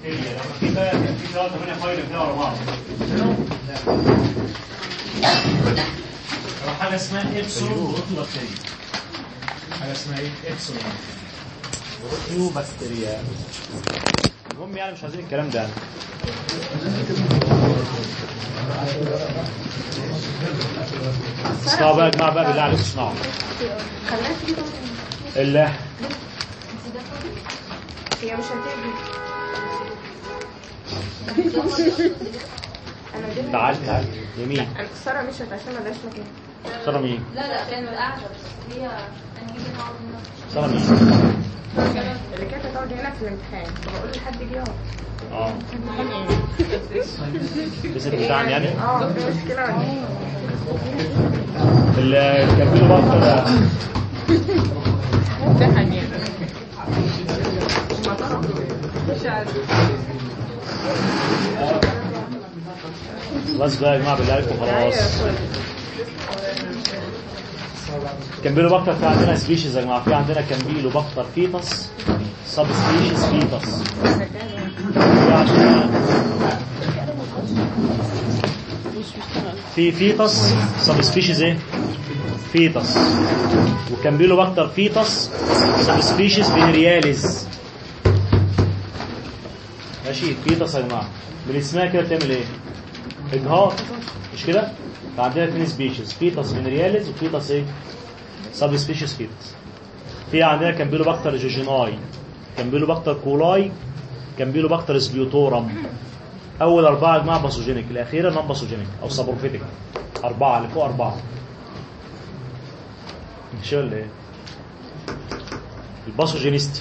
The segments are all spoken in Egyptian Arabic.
بكتيريا لما في بقى كان في ثلاثة ثمانية فايل كده ورا بعض أو حاجة اسمها إبسلون بروتوبكتيريا حاجة اسمها إيه؟ إبسلون بروتوبكتيريا المهم يعني مش عايزين الكلام ده يعني. اسمعوا بقى يا جماعة بقى بالله عليكم اسمعوا الله هي مش هتيجي انا جبت تعال تعال يمين انا ساره مشت عشان ما لهاش مكان سارة مين؟ لا لا كان قاعدة بس هي انا جيت اقعد هنا سارة مين؟ اللي كانت هتقعد هنا في الامتحان فبقول لحد جه يقعد اه بس بتاعنا يعني اه في مشكله ولا ايه؟ اللي كملوا بقى كده امتحان يعني هما طلبوا مش عارف خلاص بقى يا جماعه بالله عليكم ايوه خلاص كويس. كمبيلو بكتر في عندنا سبيشيز يا جماعه في عندنا كمبيلو بكتر فيتس سب سبيشيز فيتس في عندنا في فيتس سب سبيشيز ايه فيتس وكمبيلو بكتر فيتس سب سبيشيز فينرياليز ماشي فيتس يا جماعه من اسمها كده بتعمل ايه اجهاض مش كده فعندنا اثنين سبيشيز فيتس فينرياليز وفيتس ايه سب سبيشيز فيتس في عندنا كامبيلوباكتر جوجيناي كامبيلوباكتر كولاي كامبيلوباكتر سبيوتورم اول اربعه يا جماعه باثوجينيك الاخيره نون باثوجينيك او سابروفيتيك اربعه اللي فوق اربعه مش ولا ايه الباثوجينيستي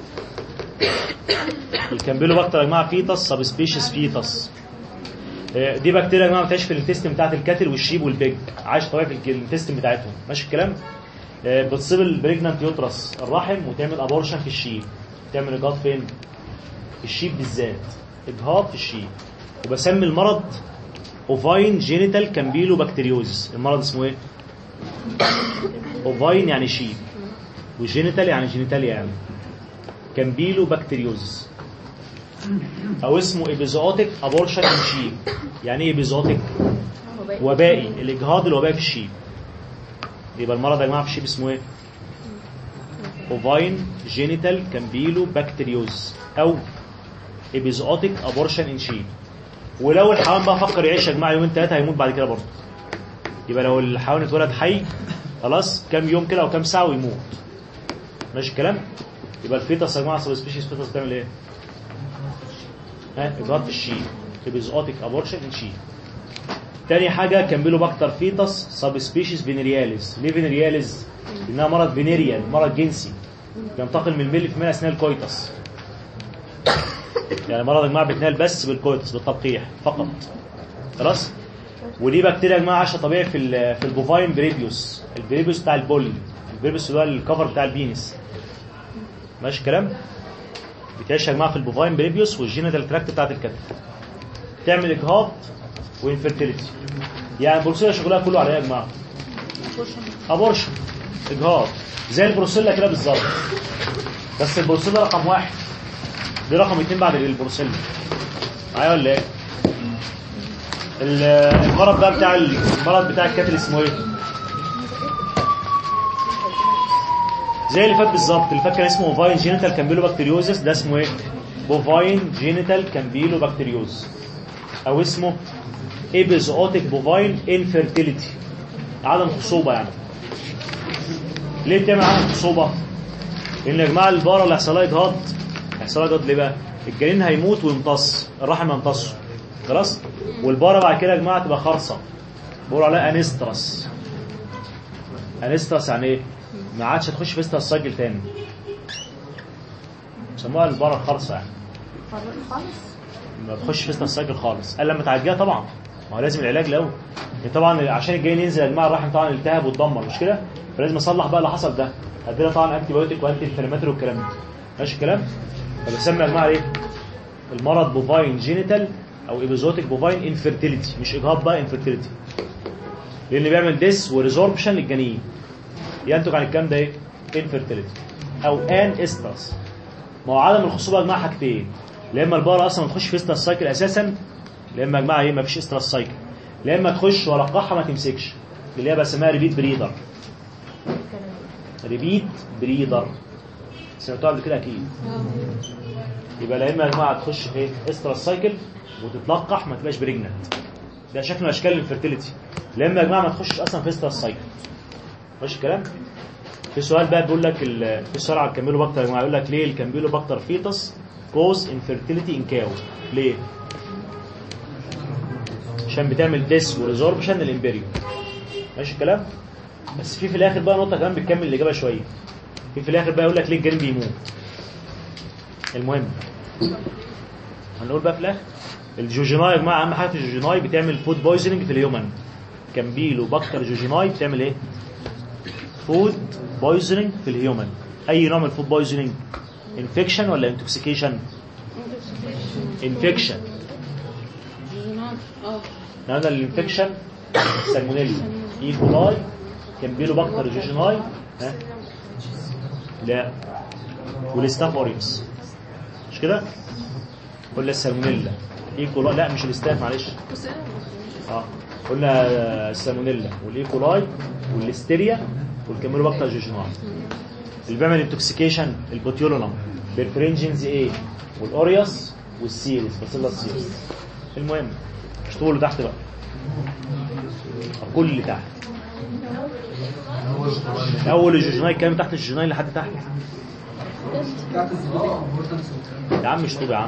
الكامبيلوباكتر يا جماعه فيتس سب سبيشيز فيتس آه، دي بكتيريا يا جماعه بتعيش في الانتستين بتاعت الكاتل والشيب والبيج عايش طبيعي في الانتستين بتاعتهم ماشي الكلام آه، بتصيب البريجنانت يوترس الرحم وتعمل ابورشن في الشيب تعمل اجهاض فين في الشيب بالذات اجهاض في الشيب وبسمي المرض اوفاين جينيتال كامبيلو بكتيريوزس المرض اسمه ايه اوفاين يعني شيب وجينيتال يعني جينيتاليا يعني كامبيلو بكتيريوزس او اسمه ايبيزوتيك ابورشن ان شيب يعني ايه ايبيزوتيك وبائي الاجهاض الوبائي في الشيب يبقى المرض يا جماعه في الشيب اسمه ايه اوفاين جينيتال كامبيلو بكتيريوز او ايبيزوتيك ابورشن ان شيب ولو الحيوان بقى فكر يعيش يا جماعه يومين ثلاثه هيموت بعد كده برضه يبقى لو الحيوان اتولد حي خلاص كام يوم كده او كام ساعه ويموت ماشي الكلام يبقى الفيتس يا جماعه سب سبيشيز فيتس بتعمل ايه ها اجهاض في الشيب ايبيزوتيك ابورشن ان شيب تاني حاجه كامبيلوباكتر فيتس سب سبيشيز فينيرياليز ليه فينيرياليز لانها مرض فينيريال مرض جنسي ينتقل من الميل في ميل اثناء الكويتس يعني مرض يا جماعه بيتنقل بس بالكويتس بالتلقيح فقط خلاص ودي بكتيريا يا جماعه عايشه طبيعي في ال في البوفاين بريبيوس البريبيوس بتاع البول البريبيوس اللي هو الكفر بتاع البينس ماشي الكلام بتعيش يا جماعه في البوفاين بريبيوس والجينيتال تراكت بتاعت الكتف تعمل اجهاض وانفيرتيليتي يعني البروسيلا شغلها كله على ايه يا جماعه ابورشن اجهاض زي البروسيلا كده بالظبط بس البروسيلا رقم واحد دي رقم اتنين بعد البروسيلا معايا ولا ايه ال- المرض بقى بتاع المرض بتاع الكتل اسمه ايه زي اللي فات بالظبط اللي فات كان اسمه بوفاين جينيتال كامبيلو بكتيريوزس ده اسمه ايه بوفاين جينيتال كامبيلو بكتيريوز او اسمه ايبيزوتيك بوفاين انفيرتيليتي عدم خصوبه يعني ليه بتعمل عدم خصوبه لان يا جماعه البقره اللي هيحصل لها اجهاض هيحصل لها اجهاض ليه بقى الجنين هيموت ويمتص الرحم يمتصه خلاص والبقره بعد كده يا جماعه تبقى خرصه بيقولوا عليها انسترس انسترس يعني ايه ما عادش تخش في استرس سايكل تاني سموها البقره الخرصه يعني خالص ما تخش في استرس سايكل خالص قال لما تعالجيها طبعا ما هو لازم العلاج الاول يعني طبعا عشان الجنين ينزل يا جماعه الرحم طبعا التهب واتدمر مش كده فلازم اصلح بقى اللي حصل ده ادينا طبعا انتي بايوتيك وانتي انفلاماتوري والكلام ده ماشي الكلام فبيسمى يا جماعه ايه المرض بوفاين جينيتال او ايبيزوتيك بوفاين انفيرتيليتي مش اجهاض بقى انفيرتيليتي لان بيعمل ديس وريزوربشن للجنين ينتج عن الكلام ده ايه انفيرتيليتي او ان استرس ما هو عدم الخصوبه يا جماعه حاجتين لا اما البقره اصلا ما تخش في استرال سايكل اساسا لا اما يا جماعه ايه ما فيش استرال سايكل لا اما تخش ولقحها ما تمسكش اللي هي بسميها ريبيت بريدر ريبيت بريدر سمعتوها قبل كده اكيد يبقى لا اما يا جماعه تخش في استرال سايكل وتتلقح ما تبقاش بريجننت ده شكل من اشكال الانفيرتيليتي لا اما يا جماعه ما تخشش اصلا في استرال سايكل ماشي الكلام في سؤال بقى بيقول لك ال- في سؤال على الكامبيلو باكتر يا جماعه يقول لك ليه الكامبيلو باكتر فيتس كوز انفيرتيليتي ان كاو ليه عشان بتعمل ديس وريزوربشن للامبريو ماشي الكلام بس في في الاخر بقى نقطه كمان بتكمل الاجابه شويه في في الاخر بقى يقول لك ليه الجن بيموت المهم هنقول بقى في الاخر الجوجيناي يا جماعه اهم حاجه في الجوجيناي بتعمل فود بويزنينج في الهيومن كامبيلو باكتر جوجيناي بتعمل ايه فود بويزنينج في الهيومن اي نوع من الفود بويزنينج انفكشن ولا انتوكسيكيشن انفكشن اه هذا الانفكشن سالمونيلا اي كولاي كامبيلو باكتر جوجيناي ها لا والستاف اوريوس مش كده ولا السالمونيلا اي كولاي لا مش الستاف معلش اه قلنا السالمونيلا والايكولاي والليستيريا والكاميلو باكتر جوجيناي اللي بيعمل انتوكسيكيشن البوتيولونم بالفرنجنز ايه والاوريوس والسيريس باسيلا سيريس المهم مش طول تحت بقى كل اللي تحت من اول الجوجيناي كام تحت الجوجيناي لحد تحت يا عم مش طوب يا عم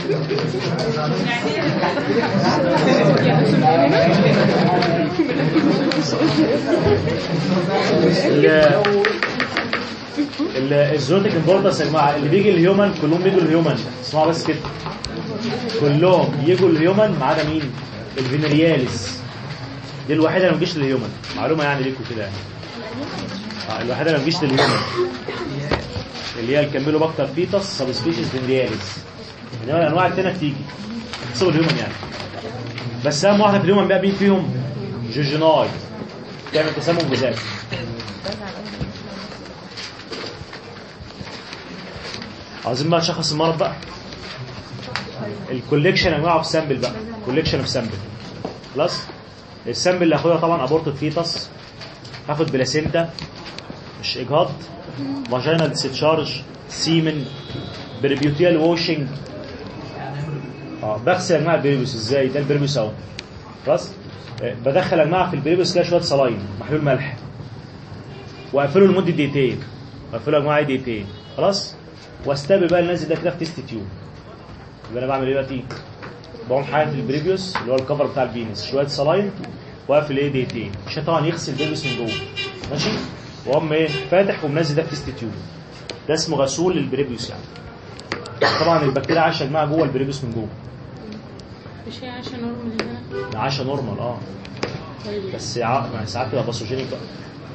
ال- ال- الزوتيك امبورتنس يا جماعه اللي بيجي الهيومن كلهم بيجوا الهيومن اسمعوا بس كده كلهم يجوا الهيومن ما عدا مين الفينرياليس دي الوحيده اللي ما بتجيش للهيومن معلومه يعني ليكم كده يعني آه، الوحيده اللي ما بتجيش للهيومن اللي هي الكاميلو باكتر فيتس سب سبيشيز فينرياليس انما الانواع التانيه بتيجي حسب الهيومن يعني بس اهم واحده في الهيومن بقى مين فيهم جوجيناي تعمل تسمم جزافي عايزين بقى نشخص المرض بقى الكوليكشن يا جماعه في سامبل بقى كوليكشن في سامبل خلاص السامبل اللي هاخدها طبعا ابورتد فيتس هاخد بلاسينتا مش اجهاض فاجينال ديسشارج سيمن بريبيوتيال ووشنج اه بغسل يا جماعه البريبيوس ازاي ده البريبيوس اهو خلاص آه، بدخل يا جماعه في البريبيوس كده شويه صلاين محلول ملح واقفله لمده دقيقتين اقفله يا جماعه دقيقتين خلاص واستقبل بقى النازل ده كده في تيست تيوب يبقى انا بعمل ايه دلوقتي بقوم حاطط البريبيوس اللي هو الكفر بتاع البينس شويه صلاين واقفل ايه دقيقتين عشان طبعا يغسل البريبيوس من جوه ماشي واقوم ايه فاتح ومنزل ده في تيست تيوب ده اسمه غسول للبريبيوس يعني طبعا البكتيريا عايشه يا جماعه جوه البريبيوس من جوه مش هي عشان نورمال هنا عايشه نورمال اه طيب بس ع- ما ساعات تبقى باثوجينيك بقى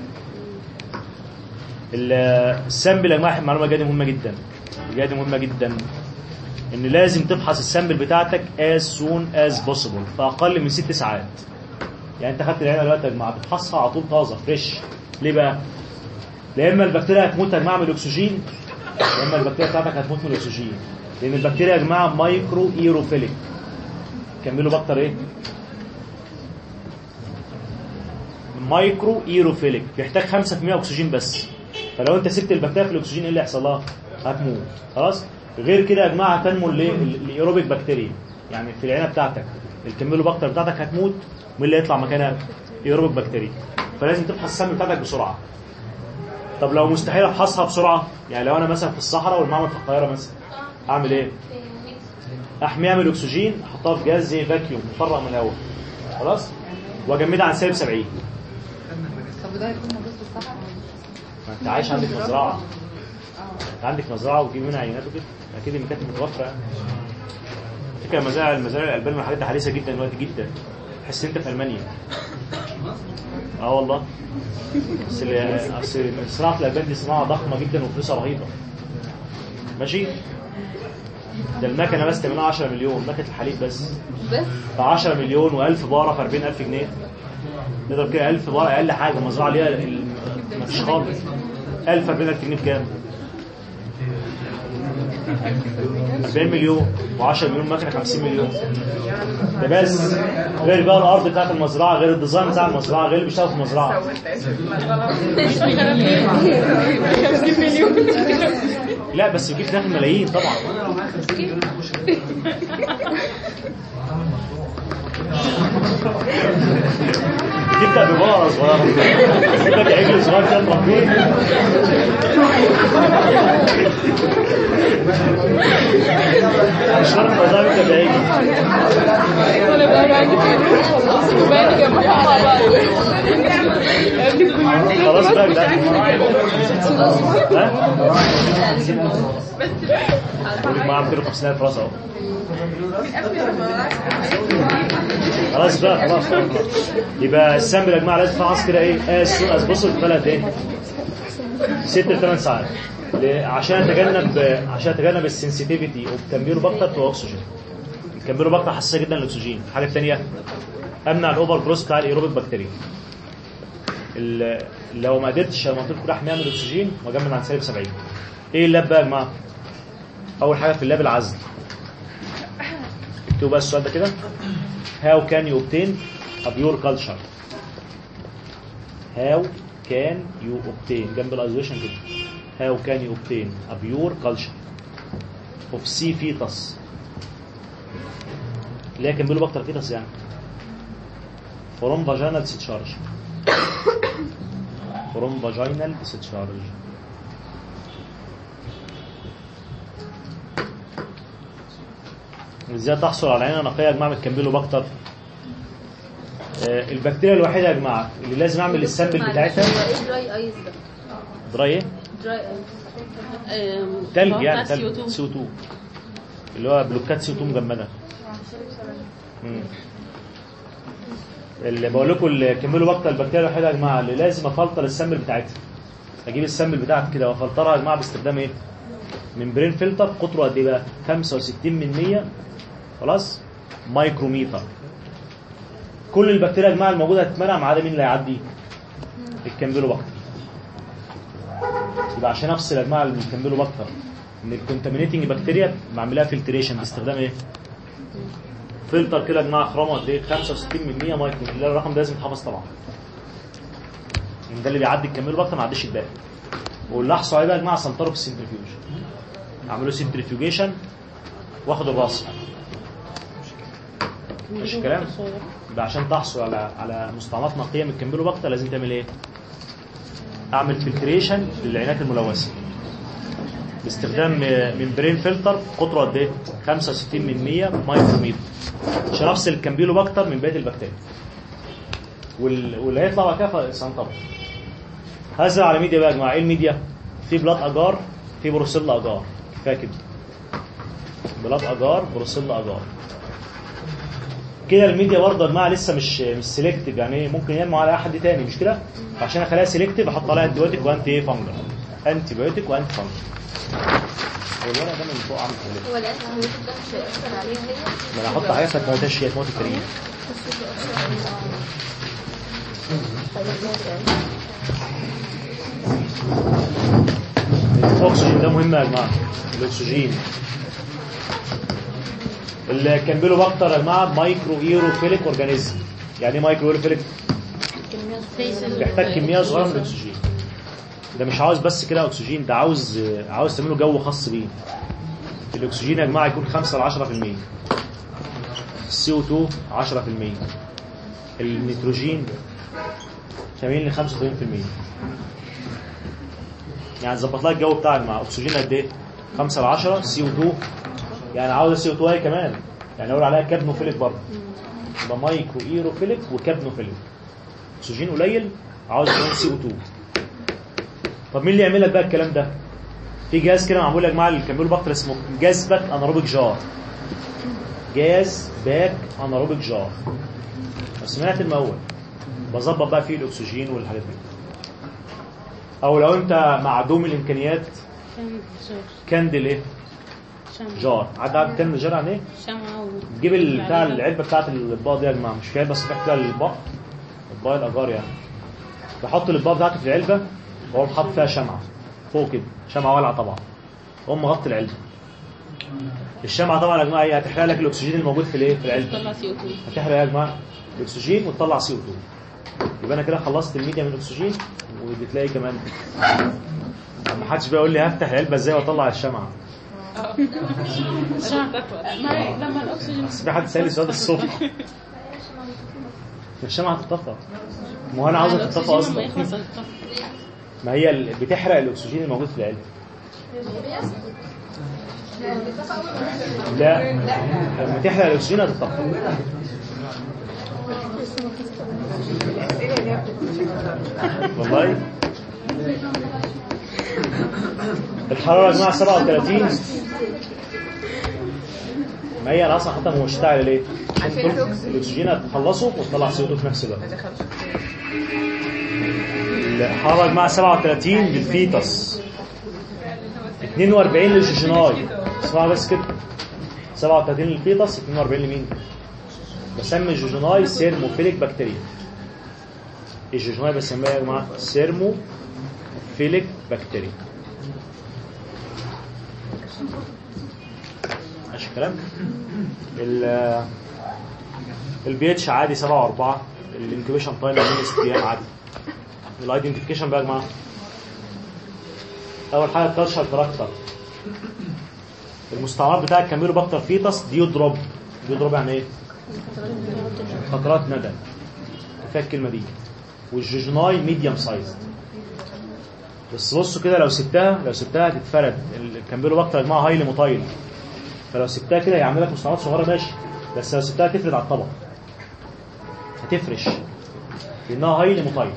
ال- السامبل يا جماعه المعلومه دي مهمه جدا دي مهمه جدا ان لازم تفحص السامبل بتاعتك as soon as possible في اقل من ست ساعات يعني انت خدت العينه دلوقتي يا جماعه بتفحصها على طول طازه فريش ليه بقى؟ لا اما البكتيريا هتموت يا جماعه من الاكسجين يا اما البكتيريا بتاعتك هتموت من الاكسجين لان البكتيريا يا جماعه مايكرو ايروفيليك كملوا بكتر ايه؟ مايكرو ايروفيليك بيحتاج 5% اكسجين بس فلو انت سبت البكتيريا في الاكسجين ايه اللي هيحصل لها؟ هتموت خلاص غير كده يا جماعه تنمو الايه الايروبيك بكتيريا يعني في العينه بتاعتك الكميلو بكتر بتاعتك هتموت مين اللي هيطلع مكانها؟ ايروبيك بكتيريا فلازم تفحص السم بتاعتك بسرعه طب لو مستحيل افحصها بسرعه يعني لو انا مثلا في الصحراء والمعمل في القاهره مثلا اعمل ايه؟ احميها من الاكسجين احطها في جهاز زي فاكيوم مفرغ من الهواء خلاص واجمدها عن سالب 70 طب وده هيكون موجود في الصحراء؟ ما انت عايش عندك مزرعه انت عندك مزرعه وتجيب منها عينات وكده اكيد المكاتب متوفره يعني فكره مزارع المزارع الالبان والحاجات دي حديثه جدا دلوقتي جدا تحس انت في المانيا اه والله بس ال- اصل صناعه الالبان دي صناعه ضخمه جدا وفلوسها رهيبه ماشي ده المكنه بس تعملها 10 مليون مكنه الحليب بس بس ف 10 مليون و1000 باره في 40000 جنيه نضرب كده 1000 باره اقل حاجه مزرعه ليها ال- مفيش خالص 1000 40000 جنيه بكام؟ 40 مليون و10 مليون مكنه 50 مليون ده بس غير بقى الارض بتاعت المزرعه غير الديزاين بتاع المزرعه غير اللي بيشتغل في المزرعه لا بس بيجيب في الاخر ملايين طبعا تبدا ببقره صغيره تبدا بعجل صغير كده تربيه مش شرط الموضوع يبدا بعجل ولا بقى عندي فلوس خلاص وبقى جنبها مع بعض يا ابني كل خلاص بقى ده ها؟ ما عم 250000 راس اهو خلاص بقى خلاص خلاص يبقى السامبل يا جماعه لازم تفحص كده ايه قاس قاس بص الثلاث ايه ست لثمان ساعات ل- عشان اتجنب عشان اتجنب السنسيتيفيتي وبكمبيرو بكتر تو اكسجين الكمبيرو بكتر حساسه جدا للاكسجين الحاجه الثانيه امنع الاوفر جروس بتاع الايروبيك بكتيريا ال- لو ما قدرتش المنطقه كلها احميها من الاكسجين واجمد عن سالب 70 ايه اللاب بقى يا جماعه اول حاجه في اللاب العزل اكتبوا بقى السؤال ده كده how can you obtain a pure culture how can you obtain جنب الايزوليشن كده how can you obtain a pure culture of C fetus اللي هي كان بيقولوا بكتر fetus يعني from vaginal discharge from vaginal discharge ازاي تحصل على عينه نقيه يا جماعه من الكامبيلوباكتر آه، البكتيريا الوحيده يا جماعه اللي لازم اعمل السامبل بتاعتها ايه دراي ايس ده؟ دراي ايه؟ دراي ايس تلج يعني تلج سي 2 اللي هو بلوكات سي 2 مجمده مم. اللي بقول لكم الكامبيلوباكتر البكتيريا الوحيده يا جماعه اللي لازم افلتر السامبل بتاعتها اجيب السامبل بتاعتي كده وافلترها يا جماعه باستخدام ايه؟ ممبرين فلتر قطره قد ايه بقى؟ 65 من 100 خلاص مايكروميتر كل البكتيريا يا جماعه الموجوده هتتمنع ما عدا مين اللي هيعدي؟ الكامبيلوباكتر يبقى عشان افصل يا جماعه الكامبيلوباكتر من الكونتامينيتنج بكتيريا بعمل لها فلتريشن باستخدام ايه؟ فلتر كده يا جماعه خرامه قد ايه 65 من 100 مايكروميتر لا، الرقم ده لازم يتحفظ طبعا يعني ده اللي بيعدي الكامبيلوباكتر ما عديش الباقي واللي احصل عليه بقى يا جماعه سنتره في السنترفيوج اعملوا سنترفيوجيشن واخد الراس مش كلام يبقى عشان تحصل على على مستعمرات نقيه من الكامبيلوباكتر لازم تعمل ايه؟ اعمل فلتريشن للعينات الملوثه باستخدام ممبرين فلتر قطره قد ايه 65 من 100 مايكروميتر عشان افصل الكامبيلوباكتر من بقيه البكتيريا وال- واللي هيطلع بعد كده سنتر هذا على ميديا بقى يا جماعه ايه الميديا في بلاط اجار في بروسيلا اجار كفايه كده بلاط اجار بروسيلا اجار كده الميديا برضه يا جماعه لسه مش مش سيلكتيف يعني إيه؟ ممكن ينمو على حد تاني مش كده عشان اخليها سيلكتيف احط عليها انتي بايوتيك وانتي ايه فانجل انتي بايوتيك وانتي فانجل هو الورق ده من فوق عامل كده هو الانتي ده مش هيأثر عليها هي ما انا هحط حاجات ما تموتش هي تموت الكريم الاكسجين ده مهم يا جماعه الاكسجين اللي كان له بكتر يا جماعه مايكرو ايروفيليك اورجانيزم يعني ايه مايكرو ايروفيليك بيحتاج كميه صغيره من الاكسجين ده مش عاوز بس كده اكسجين ده عاوز عاوز تعمله جو خاص بيه الاكسجين يا جماعه يكون 5 ل 10% السي او 2 10% النيتروجين 80 ل 85% يعني ظبط لها الجو بتاعك مع اكسجين قد ايه 5 ل 10 سي او 2 يعني عاوز سي او 2 هي كمان يعني اقول عليها كابنوفيليك برضه يبقى مايكرو ايروفيليك وكابنوفيليك اكسجين قليل عاوز كمان سي او 2 طب مين اللي يعمل لك بقى الكلام ده في جهاز كده معمول يا جماعه اللي كان بيقولوا بكتر اسمه جاز باك اناروبيك جار جاز باك اناروبيك جار سمعت المول بظبط بقى فيه الاكسجين والحاجات دي او لو انت معدوم الامكانيات كاندل ايه جار عدى عدد كاندل جار يعني ايه شمعة و تجيب ال- بتاع العلبه بتاعت الاطباق دي يا جماعه مش في علبه صفيح كده للاطباق اطباق الاجار يعني بحط الاطباق بتاعتي في العلبه واقوم حاطط فيها شمعه فوق كده شمعه ولعه طبعا واقوم مغطي العلبه الشمعة طبعا يا جماعة ايه هتحرق لك الاكسجين الموجود في الايه في العلبة طلع سي او 2 هتحرق يا جماعة الاكسجين وتطلع سي او 2 يبقى انا كده خلصت الميديا من الاكسجين وبتلاقي كمان ما حدش بقى يقول لي هفتح العلبة ازاي واطلع الشمعة ما هي لما الاكسجين بس في حد سألني السؤال ده الصبح الشمعة هتطفى ما هو انا عاوزها تطفى الأكسجين اصلا لما يخلص هتطفى. ما هي ال- بتحرق الاكسجين الموجود في العلبة لا لما تحرق الاكسجين هتطفى والله الحرارة يا جماعة 37 ما هي انا اصلا حتى مشتعل ليه؟ عشان دول الأكسجين. الاكسجين هتخلصه وتطلع سي او 2 في نفس الوقت ما دخلش الحرارة يا جماعة 37 للفيتس 42 للجوجيناي اسمعوا بس كده 37 للفيتس 42 لمين؟ بسمي الجوجيناي سيرموفيليك بكتيريا الجوجيناي بسميها يا جماعة سيرموفيليك بكتيريا ماشي الكلام؟ ال البي اتش عادي 7 و4 الانكيوبيشن تايم 6 ايام عادي الايدنتيفيكيشن بقى يا جماعه اول حاجه الكالتشر كاركتر المستعمرات بتاع الكاميرو باكتر فيتس ديو دروب ديو دروب يعني ايه قطرات ندى كفايه الكلمه دي والجوجناي ميديوم سايز بس بصوا كده لو سبتها لو سبتها هتتفرد الكاميرو باكتر يا جماعه هايلي موتايل فلو سبتها كده هيعمل لك مستعمرات صغيره ماشي بس لو سبتها تفرد على الطبق هتفرش لانها هايلي موتايل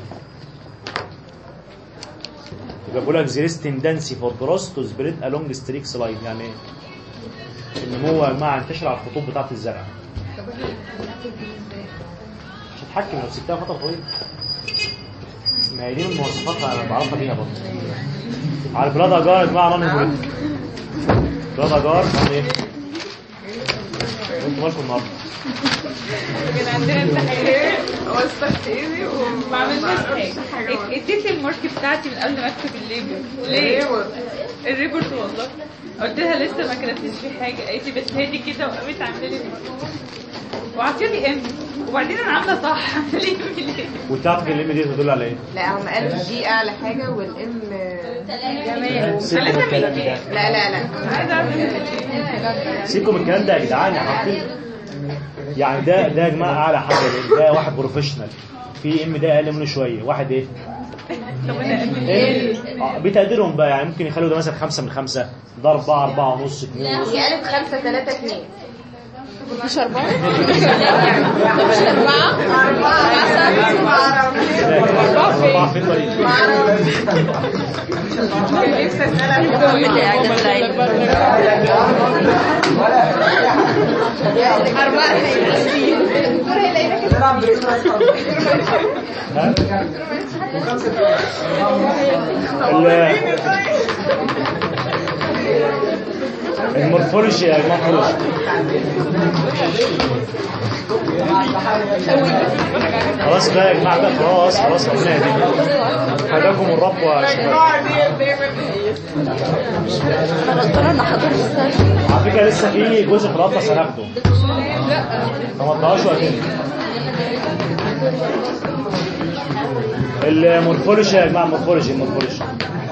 يبقى بقول لك there is tendency for cross to spread along streak line يعني ايه؟ النمو يا جماعه ينتشر على الخطوط بتاعه الزرع طب احنا هنتحكم فيه ازاي؟ مش هتحكم لو سبتها فتره طويله ما هي دي من المواصفات انا بعرفها بيها برضه على البلادا جار يا جماعه راني بوليت بلادا جار راني ايه؟ انتوا مالكم النهارده؟ كان عندنا امتحان وسطك ايدي ما عملناش حاجه اديت المارك بتاعتي من قبل ما اكتب الليبل ليه؟ الريبورت والله قلت لها لسه ما كتبتش فيه حاجه قالت لي بس هادي كده وقامت عامله لي وعطيتني ام وبعدين انا عامله صح عامله لي ام ليه؟ وتعرف الام دي تدل على ايه؟ لا هم قالوا الجي اعلى حاجه والام جمال سيبكم من الكلام ده لا لا لا عايزه اعمل سيبكم من الكلام ده يا جدعان يا حاطين يعني ده ده يا جماعه اعلى حاجه ده واحد بروفيشنال في ام ده اقل منه شويه واحد ايه؟ طب انا إيه؟ آه، بتقديرهم بقى يعني ممكن يخلوا ده مثلا خمسة من خمسة ده أربعة أربعة ونص اتنين ونص هي قالت خمسة ثلاثة اثنين مفيش اربعه مفيش اربعه أربعة في الطريق ها؟ ال- المورفولوجي يا المورفولوجي خلاص بقى يا جماعه بقى خلاص خلاص ربنا يهديكم هداكم الرب وشفاكم على فكره لسه في جزء في الاطلس هناخده فما تضيعوش وقتنا المورفولوجي يا جماعه المورفولوجي المورفولوجي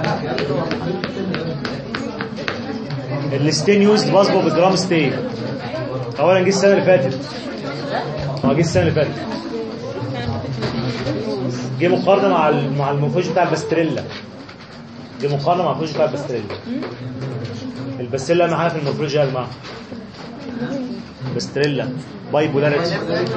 الستين يوزد باسبو بالجرام ستين اولا جه السنه اللي فاتت اه جه السنه اللي فاتت جه مقارنه مع ال- مع المورفولوجي بتاع الباستريلا جه مقارنه مع المورفولوجي بتاع الباستريلا الباستريلا اهم حاجه في المورفولوجي يا جماعه باستريلا بايبولاريتي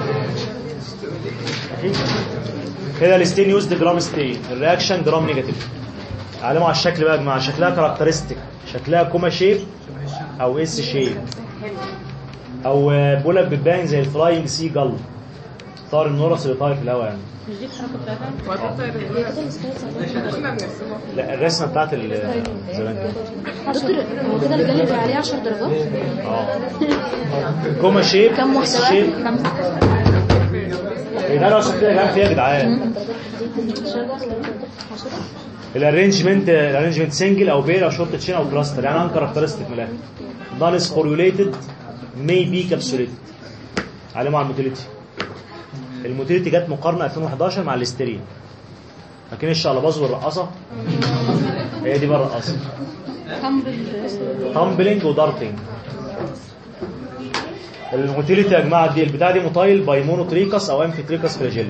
كده الستين يوزد جرام ستين الرياكشن جرام نيجاتيف علموا على الشكل بقى يا جماعه شكلها كاركترستيك شكلها كوما شيب او اس شيب او بولا بتبان زي الفلاينج سي جل طار النورس اللي طاير في الهواء يعني مش دي الحركه بتاعتها لا الرسمه بتاعت ال- زمان دكتور هو كده اللي جالي عليه 10 درجات اه كوما شيب كم اس واحدة شيب بقى؟ خمسة ايه ده لو شكلها يا جماعه فيها يا جدعان الارينجمنت الارينجمنت سنجل او بير او شورت تشين او كلاستر يعني ان كاركترستيك من الاخر نون سبوريوليتد may be capsulated علامة على الموتيليتي الموتيليتي جت مقارنة 2011 مع الاسترين لكن الشقلباز والرقاصة هي دي بقى الرقاصة تامبلينج ودارتنج الموتيليتي يا جماعة دي البتاعة دي موتايل باي مونوتريكس او امفيتريكس فلاجيل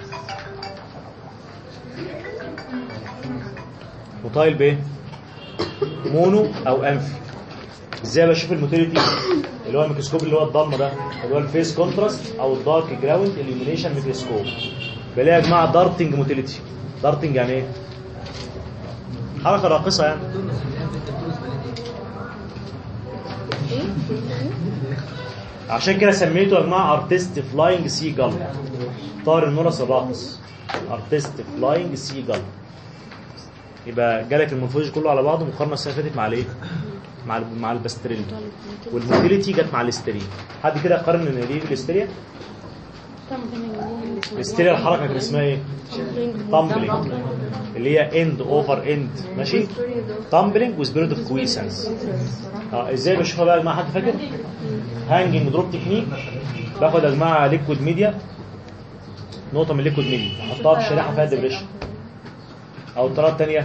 موتايل بايه؟ مونو او انفي ازاي بشوف الموتيليتي اللي هو الميكروسكوب اللي هو الضلمه ده اللي هو الفيس كونتراست او الدارك جراوند اليومينيشن ميكروسكوب بلاقي يا جماعه دارتنج موتيليتي دارتنج يعني ايه حركه راقصه يعني عشان كده سميته يا جماعه ارتست فلاينج سي جال طار النورس الراقص ارتست فلاينج سي جال يبقى جالك المورفولوجي كله على بعضه مقارنه السنه اللي فاتت مع الايه؟ مع ال- مع الباستريل والموتيليتي جت مع الاسترين حد كده قارن ان دي الاستريا الاستريا الحركه كان اسمها ايه؟ تامبلينج اللي هي اند اوفر اند ماشي؟ تامبلينج وسبيريت اوف كويسنس اه ازاي بشوفها بقى يا جماعه حد فاكر؟ هانجنج دروب تكنيك باخد يا جماعه ليكويد ميديا نقطه من ليكويد ميديا احطها في شريحه فيها ديبريشن او الطريقه الثانيه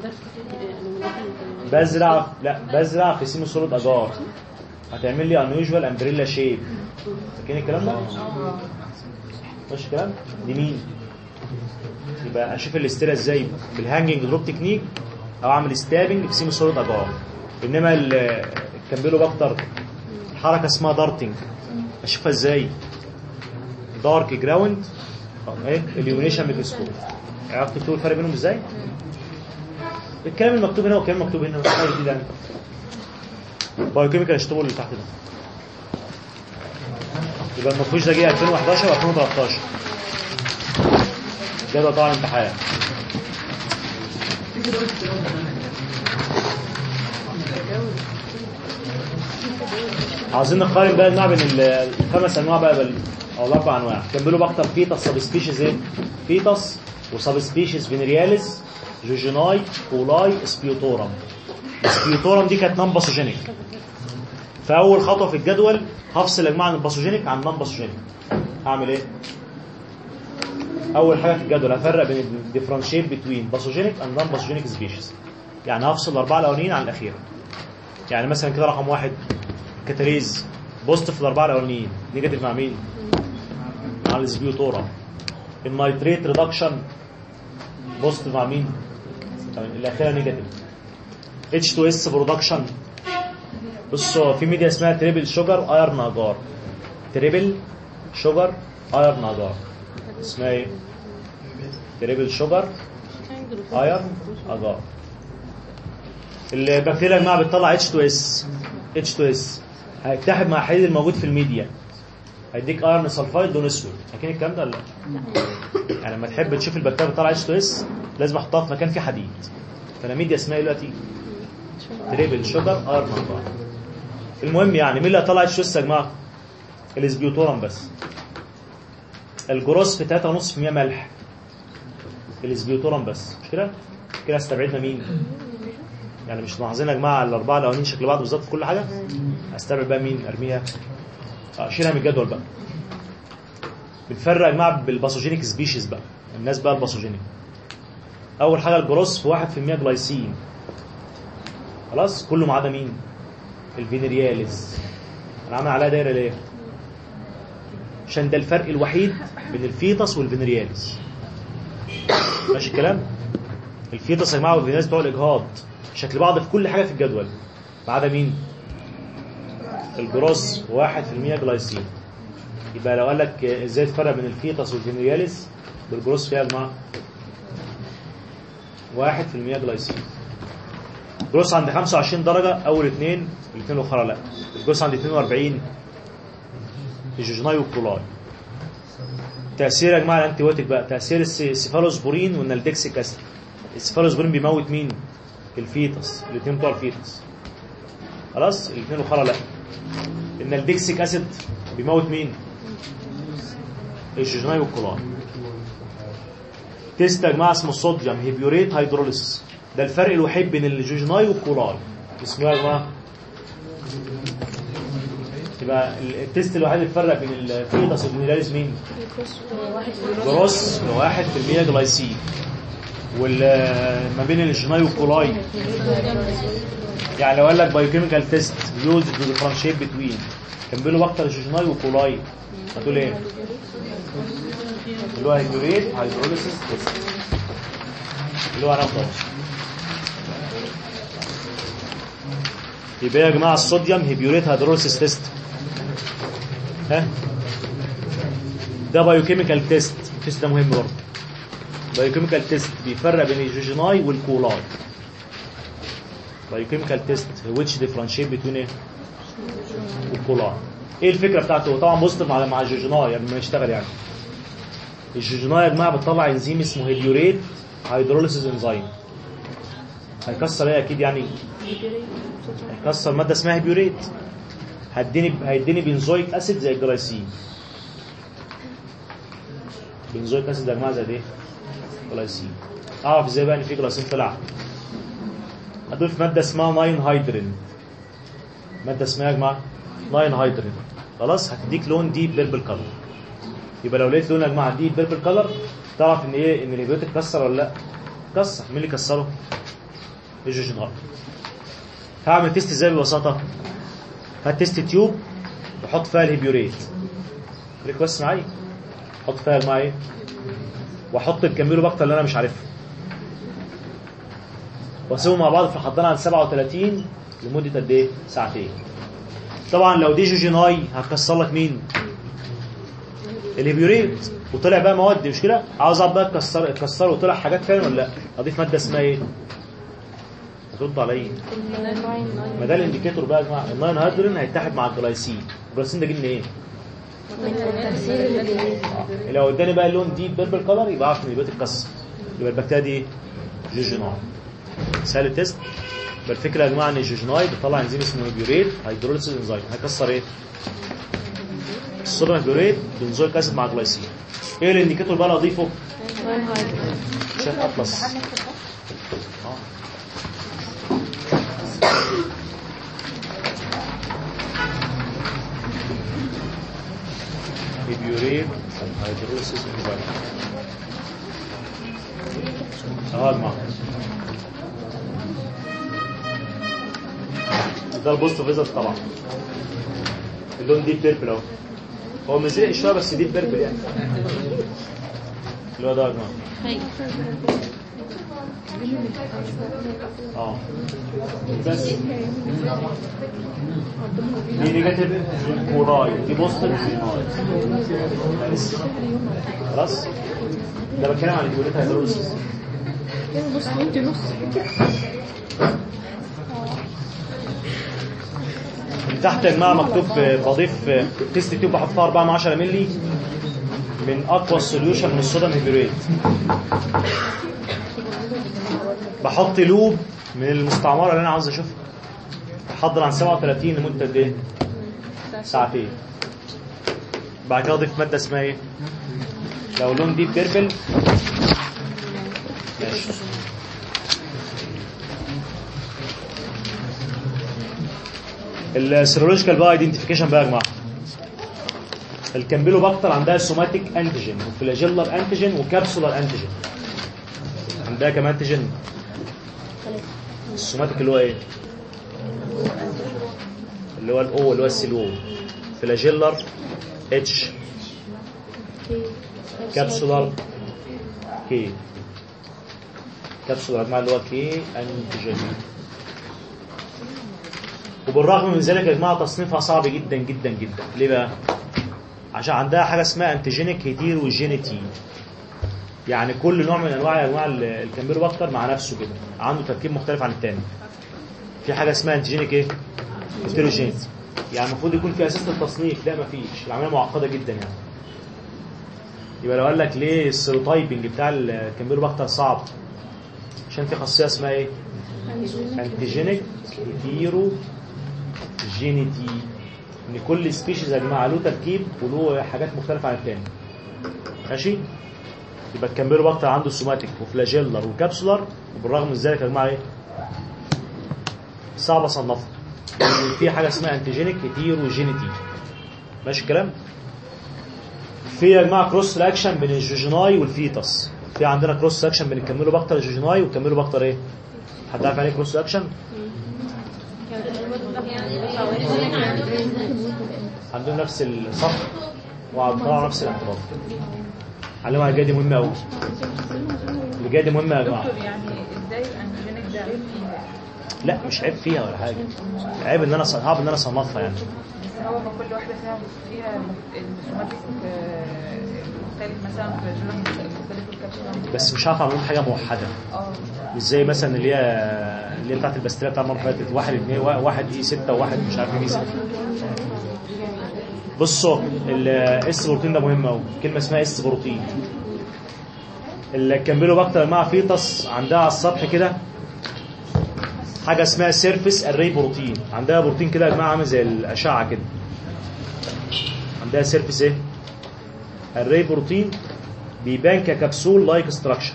بزرع لا بزرع في سيمو سوليد اجار هتعمل لي انيوجوال امبريلا شيب فاكرين الكلام ده؟ ماشي الكلام؟ دي مين؟ يبقى اشوف الاستيرا ازاي بالهانجنج دروب تكنيك او اعمل ستابنج في سيمو سوليد اجار انما ال- الكامبيلو باكتر حركه اسمها دارتنج اشوفها ازاي؟ دارك جراوند ايه اليومينيشن ميكروسكوب عرفتوا تقولوا الفرق بينهم ازاي؟ الكلام المكتوب هنا والكلام المكتوب هنا حاجه جديده يعني بايوكيميكال اشتغل اللي تحت ده يبقى المفروض ده جه 2011 و2013 الجدول طبعا امتحان عاوزين نقارن بقى النوع بين ال- الخمس انواع بقى بال او الاربع انواع كان بيقولوا اكتر فيتس سب سبيشيز ايه؟ فيتس وسب سبيشيز فينرياليس جوجيناي كولاي سبيوتورم السبيوتورم دي كانت نون باثوجينيك فاول خطوه في الجدول هفصل يا جماعه عن الباثوجينيك عن النون باثوجينيك هعمل ايه؟ اول حاجه في الجدول هفرق بين الديفرنشيت بتوين باثوجينيك اند نون باثوجينيك سبيشيز يعني هفصل الاربعه الاولانيين عن الاخيره يعني مثلا كده رقم واحد كاتاليز بوزيتيف في الاربعه الاولانيين نيجاتيف مع مين؟ مع السبيوتورم النيتريت ريدكشن بوزيتيف مع مين؟ تمام الاخيره نيجاتيف H2S برودكشن بصوا في ميديا اسمها تريبل شوجر ايرن اجار تريبل شوجر ايرن اجار اسمها ايه؟ تريبل شوجر ايرن اجار البكتيريا يا جماعه بتطلع H2S H2S هيتحد مع الحديد الموجود في الميديا هيديك ايرن سلفايد لون اسود فاكرين الكلام ده ولا لا؟ يعني لما تحب تشوف البكتيريا بتطلع H2S لازم احطها في مكان فيه حديد فانا ميديا اسمها ايه دلوقتي؟ تريبل شوجر ايرن اجار المهم يعني مين اللي هيطلع H2S يا جماعه؟ الاسبيوتورم بس الجروس في 3.5% ملح الاسبيوتورم بس مش كده؟ كده استبعدنا مين؟ يعني مش ملاحظين يا جماعه الاربعه الاولانيين شكل بعض بالظبط في كل حاجه استبعد بقى مين ارميها اه شيلها من الجدول بقى بنفرق يا جماعه بالباثوجينيك سبيشيز بقى الناس بقى الباثوجينيك اول حاجه الجروس في 1% جلايسين خلاص كله ما عدا مين الفينرياليز انا عامل عليها دايره ليه عشان ده الفرق الوحيد بين الفيتس والفينرياليز ماشي الكلام الفيتس يا جماعه والفينرياليز بتوع الاجهاض شكل بعض في كل حاجه في الجدول ما عدا مين الجروس 1% جلايسين يبقى لو قال لك ازاي تفرق بين الفيتس والفينرياليز بالجروس فيها يا جماعه 1% جلايسين الجروس عند 25 درجة أول اثنين الاثنين الأخرى لا الجروس عند 42 الجوجناي والكولاي تأثير يا جماعة الأنتيبيوتيك بقى تأثير الس- السيفالوسبورين والنالدكسيك أسيد السيفالوسبورين بيموت مين؟ الفيتس الاثنين بتوع الفيتس خلاص الاثنين الأخرى لا النالدكسيك أسيد بيموت مين؟ الجوجناي والكولاي تيست يا جماعه اسمه صوديوم هيبيوريت هيدروليس ده الفرق الوحيد بين الجوجناي والكولاي اسمه إيه يا جماعه يبقى التيست الوحيد اللي بيفرق بين الفيتاس والميلاريز مين؟ واحد جروس واحد في المية جلايسين وما بين الجناي والكولاي يعني لو قال لك بايوكيميكال تيست يوز تو ديفرنشيت بتوين كان بيقولوا بكتر جناي وكولاي هتقول ايه؟ اللي هو هيدريت هيدروليسيس تيست اللي هو هناخده اهو. يبقى يا جماعه الصوديوم هيبيوريت هيدروليسيس تيست ها ده بايوكيميكال تيست التيست ده مهم برضه بايوكيميكال تيست بيفرق بين الجوجيناي والكولاي بايوكيميكال تيست which differentiate between ايه والكولاي ايه الفكره بتاعته هو طبعا بوزيتيف مع مع الجوجيناي قبل ما يشتغل يعني الجوجيناي يا جماعه بتطلع انزيم اسمه هيبيوريت هيدروليسيس انزيم هيكسر ايه اكيد يعني هيكسر ماده اسمها هيبيوريت هيديني هيديني بنزويك اسيد زي الجلايسين بنزويك اسيد يا جماعه زي ايه جلايسين اعرف ازاي بقى ان في جلايسين طلع هضيف ماده اسمها 9 هيدرين ماده اسمها يا جماعه 9 هيدرين خلاص هتديك لون ديب بيربل كلر يبقى لو لقيت لون يا جماعه ديب بيربل كلر تعرف ان ايه ان الهيبيوت اتكسر ولا لا كسر مين اللي كسره الجوجينال هعمل تيست ازاي ببساطه هات تيست تيوب وحط فيها الهيبيوريت ريكوست معايا حط فيها الماء ايه واحط الكاميلو باكتر اللي انا مش عارفها واسيبهم مع بعض في الحضانه عند 37 لمده قد ايه ساعتين طبعا لو دي جوجيناي هتكسر لك مين الهيبيوريت وطلع بقى مواد مش كده عاوز اقعد بقى اتكسر اتكسر وطلع حاجات فعلا ولا لا اضيف ماده اسمها ايه هترد عليا ما ده الانديكيتور بقى يا جماعه الناين هيدرين هيتحد مع الجلايسين الجلايسين ده جه من ايه تكسير اللي لو اداني بقى اللون ديب بيربل كلر يبقى اعرف ان البيت اتكسر يبقى البكتيريا دي ايه؟ جوجيناي سهل التيست يبقى الفكره يا جماعه ان الجوجيناي بيطلع انزيم اسمه بيوريت هيدروليسيس انزيم هيكسر ايه؟ الصوديوم بيوريت بنزويك اسيد مع جلايسين ايه الانديكيتور بقى اللي اضيفه؟ عشان اطلس آه. بيوريت هيدروليسيس انزيم اهو يا جماعه ده البوست فيزر طبعا اللون ديب بيربل اهو هو مزرق شويه بس ديب بيربل يعني اللي هو ده يا جماعه اه بس دي نيجاتيف كوراي دي بوزيتيف خلاص ده بتكلم عن الجوليت هيدروليسيس بص انت نص من تحت يا جماعه مكتوب بضيف تيست تيوب بحط فيها 4 من 10 مللي من اقوى السوليوشن من الصوديوم هيبريت بحط لوب من المستعمره اللي انا عاوز اشوفها بحضر عن 37 لمده قد ايه؟ ساعتين بعد كده اضيف ماده اسمها ايه؟ لو لون ديب بيربل ماشي السيرولوجيكال بقى ايدنتيفيكيشن بقى يا جماعه الكامبيلو باكتر عندها سوماتيك انتيجين وفلاجيلر انتيجين وكابسولار انتيجين عندها كمان انتيجين السوماتيك اللي هو ايه اللي هو الاو اللي هو السيلو فلاجيلر اتش كابسولار كي كابسولار يا جماعه اللي هو كي انتيجين وبالرغم من ذلك يا جماعه تصنيفها صعب جدا جدا جدا ليه بقى عشان عندها حاجه اسمها انتيجينيك هيتيروجينيتي يعني كل نوع من انواع يا جماعه الكامبيروباكتر مع نفسه كده عنده تركيب مختلف عن الثاني في حاجه اسمها انتيجينيك ايه هيتيروجينيتي يعني المفروض يكون في اساس للتصنيف لا مفيش العمليه معقده جدا يعني يبقى لو قال لك ليه السيروتايبنج بتاع الكامبيروباكتر صعب عشان في خاصيه اسمها ايه انتيجينيك هيتيرو جينيتي ان كل سبيشيز يا جماعه له تركيب وله حاجات مختلفه عن الثاني ماشي يبقى الكامبيرو باكتر عنده سوماتيك وفلاجيلر وكابسولار وبالرغم من ذلك يا جماعه ايه صعب اصنفها لان في حاجه اسمها انتيجينيك هيتيروجينيتي ماشي الكلام في يا جماعه كروس رياكشن بين الجوجيناي والفيتس في عندنا كروس رياكشن بين الكميلو باكتر الجوجيناي والكميلو باكتر ايه حد عارف يعني ايه كروس رياكشن عندهم نفس الصف وطلعوا نفس الاعتراض علموا الجايه دي مهمه قوي الجايه دي مهمه يا جماعه دكتور يعني ازاي الانتيجينيك ده فيها لا مش عيب فيها ولا حاجه عيب ان انا صعب ان انا اصنفها يعني بس هو ما كل واحده فيها فيها السوماتيك مختلف مثلا في الجرم مختلف في الكبسولة بس مش عارف اعمل حاجه موحده اه مش زي مثلا اللي هي اللي هي بتاعت البستريه بتاع المره اللي فاتت واحد اتنين واحد اي 6 وواحد مش عارف ايه 6 بصوا الاس بروتين ده مهم قوي كلمه اسمها اس بروتين الكامبيلوباكتر مع فيتس عندها على السطح كده حاجه اسمها سيرفيس اري بروتين عندها بروتين كده يا جماعه عامل زي الاشعه كده عندها سيرفيس ايه الري بروتين بيبان ككبسول لايك ستراكشر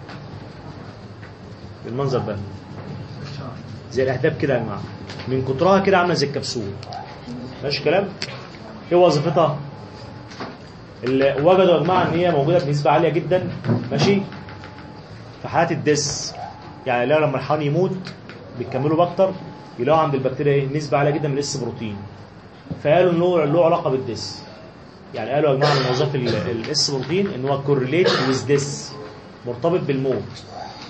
بالمنظر ده زي الاهداب كده يا جماعه من كترها كده عامله زي الكبسول ماشي الكلام ايه وظيفتها اللي وجدوا يا جماعه ان هي موجوده بنسبه عاليه جدا ماشي في حالات الدس يعني لو لما الحيوان يموت بيكملوا باكتر يلاقوا عند البكتيريا ايه نسبه عاليه جدا من الاس بروتين فقالوا ان له له علاقه بالدس يعني قالوا يا جماعه من وظائف الاس بروتين ان هو كورليت ويز ديس مرتبط بالموت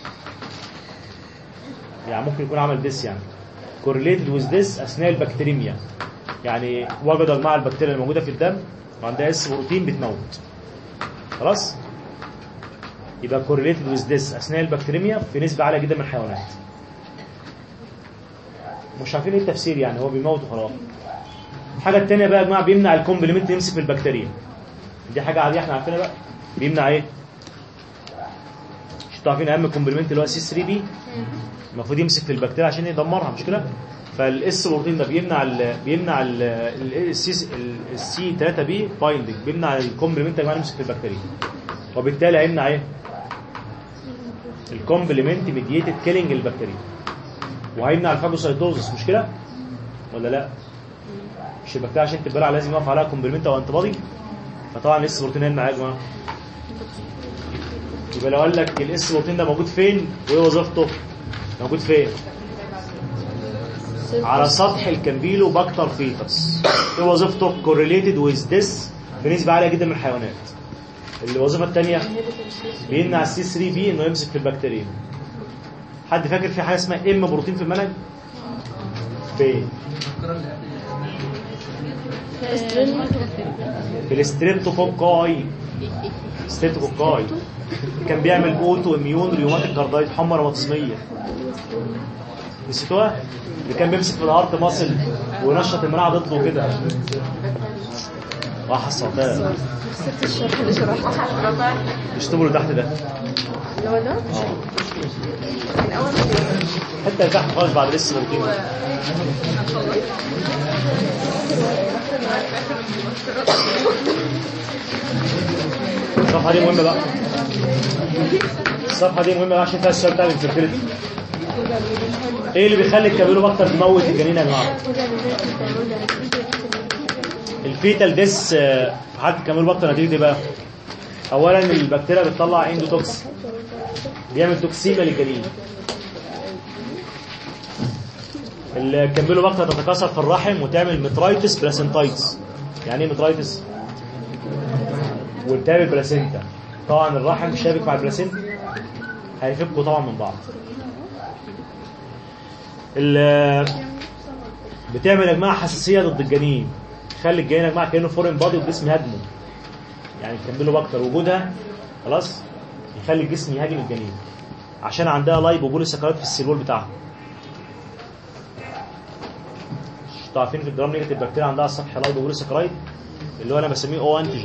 يعني ممكن يكون عمل ديس يعني كورليت ويز ديس اثناء البكتيريميا يعني وجدوا يا جماعه البكتيريا الموجوده في الدم وعندها اس بروتين بتموت خلاص يبقى كورليتد ويز ديس اثناء البكتيريميا في نسبه عاليه جدا من الحيوانات مش عارفين ايه التفسير يعني هو بيموت وخلاص الحاجه الثانيه بقى يا جماعه بيمنع الكومبلمنت يمسك في البكتيريا دي حاجه عاديه احنا عارفينها بقى بيمنع ايه مش انتوا عارفين اهم كومبلمنت اللي هو سي 3 بي المفروض يمسك في البكتيريا عشان يدمرها مش كده فالاس بروتين ده بيمنع ال بيمنع السي السي 3 بي بايندنج بيمنع الكومبلمنت يا جماعه يمسك في البكتيريا وبالتالي هيمنع ايه الكومبلمنت ميديتد كيلينج البكتيريا وهيمنع الفاجوسايتوزس مش كده ولا لا مش البكتيريا عشان تبلع لازم يقف عليها كومبلمنت او انتي بودي فطبعا الاس بروتين هيمنع ايه يا جماعه يبقى لو قال لك الاس بروتين ده موجود فين وايه وظيفته موجود فين على سطح الكامبيلو باكتر فيتس ايه وظيفته كورليتد ويز ديس بنسبه عاليه جدا من الحيوانات الوظيفه الثانيه بيمنع السي 3 بي انه يمسك في البكتيريا حد فاكر في حاجه اسمها ام بروتين في المنهج فين في الستريبتوكوكاي ستريبتوكوكاي كان بيعمل اوتو اميون ريوماتيك كاردايت حمى روماتيزميه نسيتوها اللي كان بيمسك في الهارت ماسل وينشط المناعه ضده كده راح السرطان اشتغلوا اللي تحت ده اللي هو ده من اول حتى اللي تحت خالص بعد لسه بروتين الصفحه دي مهمه بقى الصفحه دي مهمه بقى عشان فيها السؤال بتاع الانفيرتيليتي ايه اللي بيخلي الكابيلو اكتر تموت الجنين يا جماعه الفيتال ديس آه، في حاله الكابيلو اكتر نتيجه ايه بقى اولا البكتيريا بتطلع اندوتوكس بيعمل توكسيميا للجنين الكامبيلو بكتر تتكاثر في الرحم وتعمل مترايتس بلاسنتايتس يعني ايه مترايتس والتهاب البلاسينتا طبعا الرحم شابك مع البلاسينتا هيفكوا طبعا من بعض ال- بتعمل يا جماعه حساسيه ضد الجنين تخلي الجنين يا جماعه كانه فورين بادي والجسم يهاجمه يعني الكامبيلو بكتر وجودها خلاص يخلي الجسم يهاجم الجنين عشان عندها لايب وبولي سكرات في السيلول بتاعها انتوا عارفين في الجرام نيجاتيف بكتيريا عندها سطح لايب وبولي سكرايد اللي هو انا بسميه او انتيجين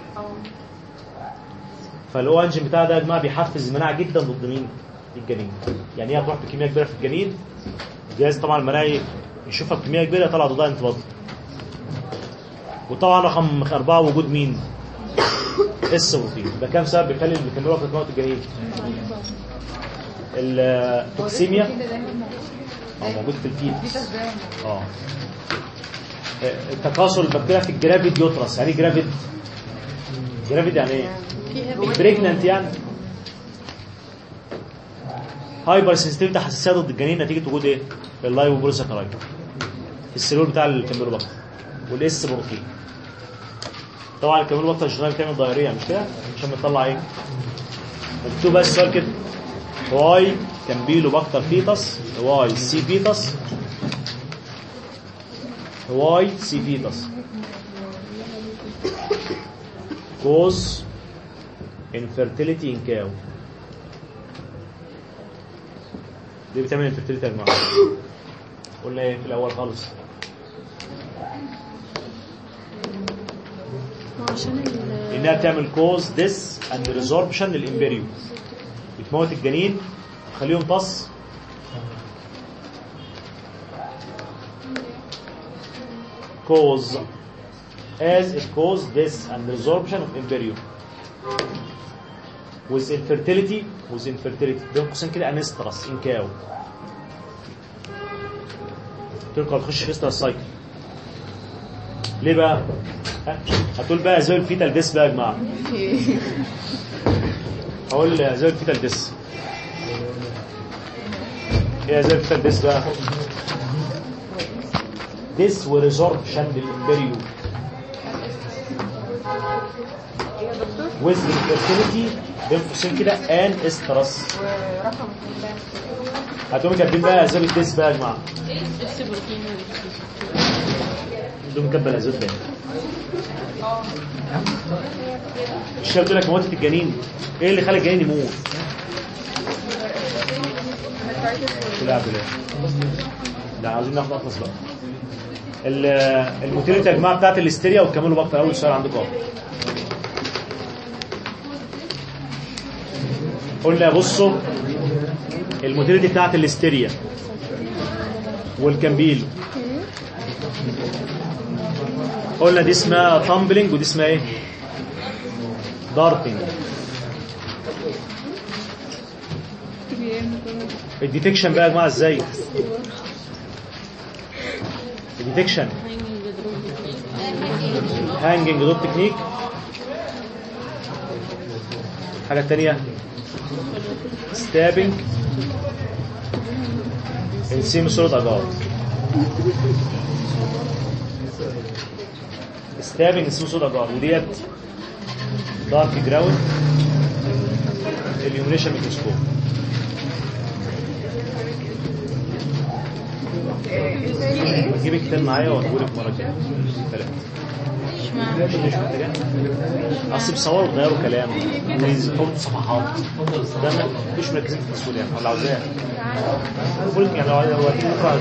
فالاو انجين بتاع ده يا جماعه بيحفز المناعه جدا ضد مين؟ الجنين يعني هي هتروح بكميه كبيره في الجنين الجهاز طبعا المناعي يشوفها بكميه كبيره يطلع ضدها انتباض وطبعا رقم اربعه وجود مين؟ اس بروتين ده كام سبب بيخلي الكاميرا في تموت الجنين؟ التوكسيميا اه موجود في الفيتس اه آه، تكاثر البكتيريا في الجرافيد يوترس يعني إيه جرافيد جرافيد يعني ايه بريجننت يعني هايبر سنسيتيفيتي حساسيه ضد الجنين نتيجه وجود ايه اللايبوبروساكرايد في السيلول بتاع الكاميلوباكتر والاس بروتين طبعا الكاميلوباكتر شغال بتعمل ضريريه مش كده عشان بتطلع ايه مكتوب بقى السؤال كده واي كامبيلوباكتر فيتس واي سي فيتس واي سي فيتس cause infertility in cow دي بتعمل infertility يا جماعه قلنا ايه في الاول خالص ما عشان ال انها بتعمل كوز ديس اند ريزوربشن للامبريو بتموت الجنين تخليه يمتص cause as it cause this and resorption of embryo with infertility with infertility بين قوسين كده انسترس انكاو تلقى تخش في استرس سايكل ليه بقى؟ ها؟ هتقول بقى زي الفيتال ديس بقى يا جماعه هقول زي الفيتال ديس ايه زي الفيتال ديس بقى؟ ديس وريزوربشن للامبريو with infertility بين قوسين كده ان استرس هتقوموا كاتبين بقى اسباب الديس بقى يا جماعه اس بروتين دول مكبل اسباب تاني الشباب بيقول لك موتت الجنين ايه اللي خلى الجنين يموت؟ لا بلا لا عايزين ناخد اطلس بقى ال- الموتيليتي يا جماعه بتاعت الاستيريا وكملوا بقى اول سؤال عندكم اهو قلنا بصوا الموتيليتي بتاعت الاستيريا والكامبيلو قلنا دي اسمها تامبلنج ودي اسمها ايه دارتنج الديتكشن بقى يا جماعه ازاي الديتكشن هانجنج دوت تكنيك الحاجه الثانيه ستابنج السيم سوليد اجار ستابنج السيم سوليد اجار وديت دارك جراوند اليومينيشن ميكروسكوب هجيب الكتاب معايا وهقولك مره كده ثلاثة مش محتاجة اصل بيصوروا بيغيروا كلام ويحطوا صفحات ده ما- مش مركزين في التصوير يعني ولا عاوزاه قلت يعني لو لو هتيجي تقرا